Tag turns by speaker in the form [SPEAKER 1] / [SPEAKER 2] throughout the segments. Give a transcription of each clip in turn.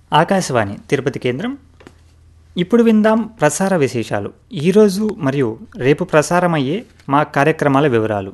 [SPEAKER 1] ఆకాశవాణి తిరుపతి కేంద్రం ఇప్పుడు విందాం ప్రసార విశేషాలు ఈరోజు మరియు రేపు ప్రసారమయ్యే మా కార్యక్రమాల వివరాలు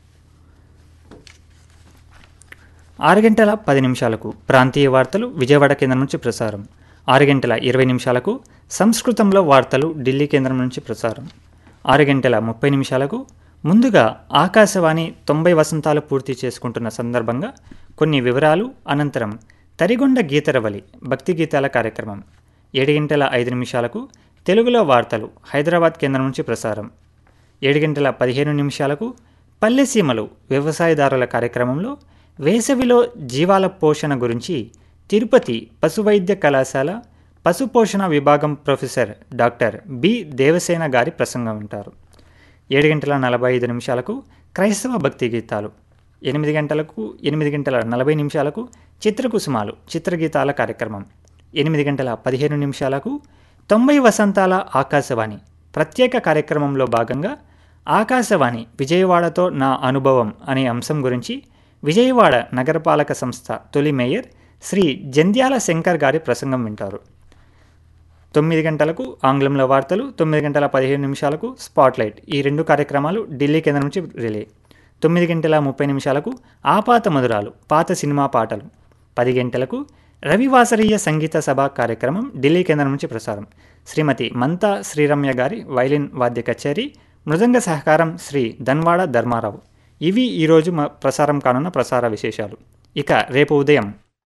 [SPEAKER 1] ఆరు గంటల పది నిమిషాలకు ప్రాంతీయ వార్తలు విజయవాడ కేంద్రం నుంచి ప్రసారం ఆరు గంటల ఇరవై నిమిషాలకు సంస్కృతంలో వార్తలు ఢిల్లీ కేంద్రం నుంచి ప్రసారం ఆరు గంటల ముప్పై నిమిషాలకు ముందుగా ఆకాశవాణి తొంభై వసంతాలు పూర్తి చేసుకుంటున్న సందర్భంగా కొన్ని వివరాలు అనంతరం తరిగొండ గీతరవలి భక్తి గీతాల కార్యక్రమం ఏడు గంటల ఐదు నిమిషాలకు తెలుగులో వార్తలు హైదరాబాద్ కేంద్రం నుంచి ప్రసారం ఏడు గంటల పదిహేను నిమిషాలకు పల్లెసీమలు వ్యవసాయదారుల కార్యక్రమంలో వేసవిలో జీవాల పోషణ గురించి తిరుపతి పశువైద్య కళాశాల పశుపోషణ విభాగం ప్రొఫెసర్ డాక్టర్ బి దేవసేన గారి ప్రసంగం వింటారు ఏడు గంటల నలభై ఐదు నిమిషాలకు క్రైస్తవ భక్తి గీతాలు ఎనిమిది గంటలకు ఎనిమిది గంటల నలభై నిమిషాలకు చిత్రకుసుమాలు చిత్రగీతాల కార్యక్రమం ఎనిమిది గంటల పదిహేను నిమిషాలకు తొంభై వసంతాల ఆకాశవాణి ప్రత్యేక కార్యక్రమంలో భాగంగా ఆకాశవాణి విజయవాడతో నా అనుభవం అనే అంశం గురించి విజయవాడ నగరపాలక సంస్థ తొలి మేయర్ శ్రీ జంధ్యాల శంకర్ గారి ప్రసంగం వింటారు తొమ్మిది గంటలకు ఆంగ్లంలో వార్తలు తొమ్మిది గంటల పదిహేను నిమిషాలకు స్పాట్లైట్ ఈ రెండు కార్యక్రమాలు ఢిల్లీ కేంద్రం నుంచి రిలే తొమ్మిది గంటల ముప్పై నిమిషాలకు ఆపాత మధురాలు పాత సినిమా పాటలు పది గంటలకు రవివాసరీయ సంగీత సభ కార్యక్రమం ఢిల్లీ కేంద్రం నుంచి ప్రసారం శ్రీమతి మంతా శ్రీరమ్య గారి వైలిన్ వాద్య కచేరీ మృదంగ సహకారం శ్రీ ధన్వాడ ధర్మారావు ఇవి ఈరోజు మా ప్రసారం కానున్న ప్రసార విశేషాలు ఇక రేపు ఉదయం